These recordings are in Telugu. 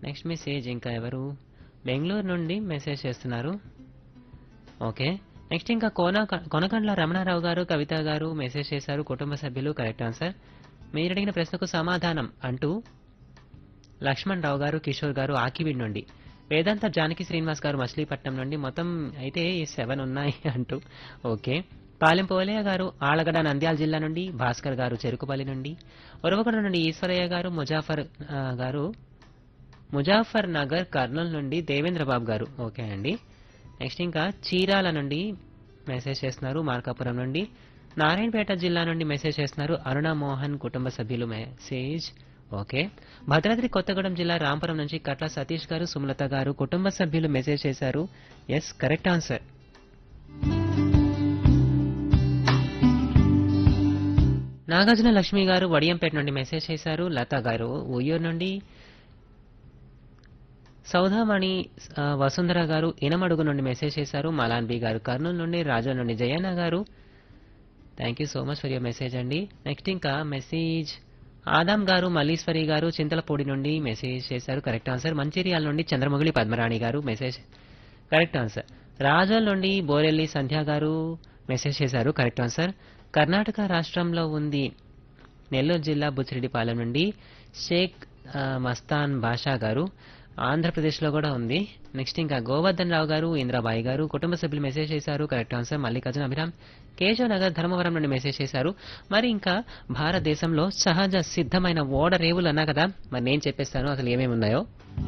నెక్స్ట్ మెసేజ్ ఇంకా ఎవరు బెంగళూరు నుండి మెసేజ్ చేస్తున్నారు ఓకే నెక్స్ట్ ఇంకా కోన కొనకండ్ల రమణారావు గారు కవిత గారు మెసేజ్ చేశారు కుటుంబ సభ్యులు కరెక్ట్ ఆన్సర్ మీరు అడిగిన ప్రశ్నకు సమాధానం అంటూ లక్ష్మణ్ రావు గారు కిషోర్ గారు ఆకివీడ్ నుండి వేదాంత జానకి శ్రీనివాస్ గారు మచిలీపట్నం నుండి మొత్తం అయితే ఈ సెవెన్ ఉన్నాయి అంటూ ఓకే పాలెం పోలయ్య గారు ఆలగడ నంద్యాల జిల్లా నుండి భాస్కర్ గారు చెరుకుపల్లి నుండి ఉరవకొండ నుండి ఈశ్వరయ్య గారు ముజాఫర్ ఆ, గారు ముజాఫర్ నగర్ కర్నూలు నుండి దేవేంద్ర బాబు గారు ఓకే అండి నెక్స్ట్ ఇంకా చీరాల నుండి మెసేజ్ చేస్తున్నారు మార్కాపురం నుండి నారాయణపేట జిల్లా నుండి మెసేజ్ చేస్తున్నారు అరుణ మోహన్ కుటుంబ సభ్యులు మెసేజ్ ఓకే భద్రాద్రి కొత్తగూడెం జిల్లా రాంపురం నుంచి కట్ల సతీష్ గారు సుమలత గారు కుటుంబ సభ్యులు మెసేజ్ చేశారు yes correct answer Nagarjuna Lakshmi garu Vadiyampeta నుండి మెసేజ్ చేశారు లత గారు ఉయ్యూరు నుండి సౌధామణి ఆ, వసుంధర గారు ఇనమడుగు నుండి మెసేజ్ చేశారు మలాన్బి గారు కర్నూలు నుండి రాజా నుండి Jayanna garu thank you so much for your message అండి నెక్స్ట్ ఇంకా మెసేజ్ ఆదాం గారు మల్లీశ్వరి గారు చింతలపూడి నుండి మెసేజ్ చేశారు కరెక్ట్ ఆన్సర్ మంచిర్యాల నుండి చంద్రముగిలి పద్మరాణి గారు మెసేజ్ కరెక్ట్ ఆన్సర్ రాజోల్ నుండి బోరెల్లి సంధ్య గారు మెసేజ్ చేశారు కరెక్ట్ ఆన్సర్ కర్ణాటక రాష్ట్రంలో ఉంది నెల్లూరు జిల్లా బుచ్చిరెడ్డిపాలెం నుండి షేక్ ఆ, మస్తాన్ బాషా గారు ఆంధ్రప్రదేశ్లో కూడా ఉంది నెక్స్ట్ ఇంకా గోవర్ధన్ రావు గారు ఇంద్రాబాయి గారు కుటుంబ సభ్యులు మెసేజ్ చేశారు కరెక్ట్ ఆన్సర్ మల్లికార్జున అభిరామ్ కేశవ్ నగర్ ధర్మవరం నుండి మెసేజ్ చేశారు మరి ఇంకా భారతదేశంలో సహజ సిద్ధమైన ఓడ రేవులు అన్నా కదా మరి నేను చెప్పేస్తాను అసలు ఏమేమి ఉన్నాయో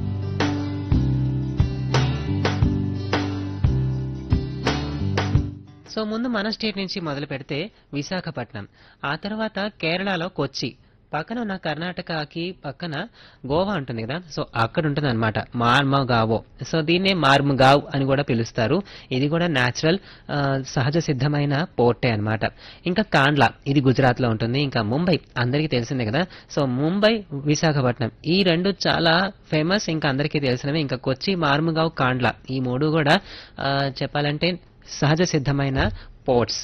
సో ముందు మన స్టేట్ నుంచి మొదలు పెడితే విశాఖపట్నం ఆ తర్వాత కేరళలో కొచ్చి పక్కన ఉన్న కర్ణాటకకి పక్కన గోవా ఉంటుంది కదా సో అక్కడ ఉంటుంది అనమాట మార్మగావో సో దీన్నే మార్మగావ్ అని కూడా పిలుస్తారు ఇది కూడా న్యాచురల్ సహజ సిద్ధమైన పోర్టే అన్నమాట ఇంకా కాండ్లా ఇది గుజరాత్ లో ఉంటుంది ఇంకా ముంబై అందరికీ తెలిసిందే కదా సో ముంబై విశాఖపట్నం ఈ రెండు చాలా ఫేమస్ ఇంకా అందరికీ తెలిసినవి ఇంకా కొచ్చి మార్ముగావ్ కాండ్లా ఈ మూడు కూడా ఆ, చెప్పాలంటే సహజ సిద్ధమైన పోర్ట్స్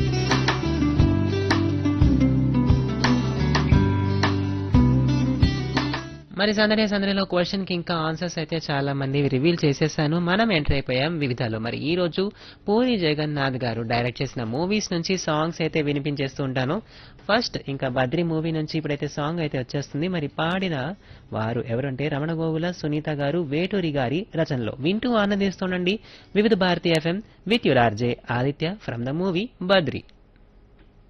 మరి సందడి సందడిలో క్వశ్చన్ కి ఇంకా ఆన్సర్స్ అయితే చాలా మంది రివీల్ చేసేసాను మనం ఎంటర్ అయిపోయాం వివిధాలో మరి ఈ రోజు పూరి జగన్నాథ్ గారు డైరెక్ట్ చేసిన మూవీస్ నుంచి సాంగ్స్ అయితే వినిపించేస్తూ ఉంటాను ఫస్ట్ ఇంకా బద్రి మూవీ నుంచి ఇప్పుడైతే సాంగ్ అయితే వచ్చేస్తుంది మరి పాడిన వారు ఎవరంటే రమణ గోగుల సునీత గారు వేటూరి గారి రచనలో వింటూ ఆనందిస్తుండండి Vividh Bharati FM with your RJ Aditya from the movie Badri